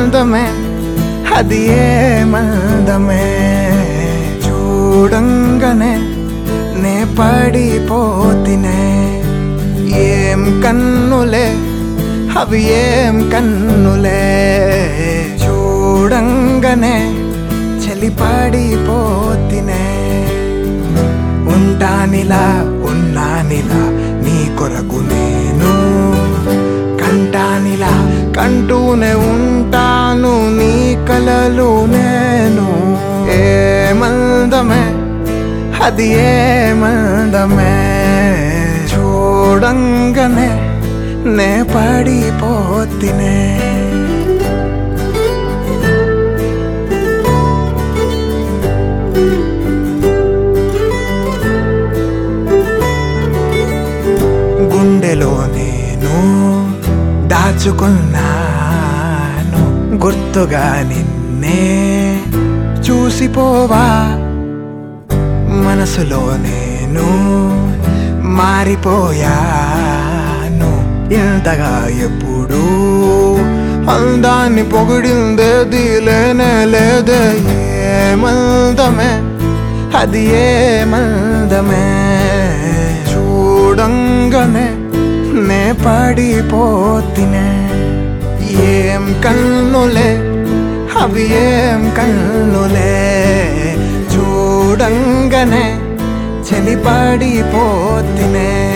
మందమే అది ఏ మందమే చూడంగానే నే పడిపోతినే ఏం కన్నులే అవి ఏం కన్నులే చూడంగానే చలి పడిపోతినే ఉంటానిలా ఉన్నానిలా నీ కొరకు నేను కంటానిలా కంటూనే ఉంటాను నీ కలలు నేను ఏ మందమే అది ఏ మందమే చూడంగానే నే పడిపోతినే గుండెలో నేను దాచుకున్నాను గుర్తుగా నిన్నే చూసిపోవా మనసులో నేను మారిపోయాను ఇంతగా ఎప్పుడు అందాన్ని పొగిడిందేది లేనే లేదే ఏ మందమే అది ఏ మందమే చూడంగానే నే పడిపోతినే ఏం కన్నులే అవి ఏం కన్నులే చూడంగానే చలి పడిపోతినే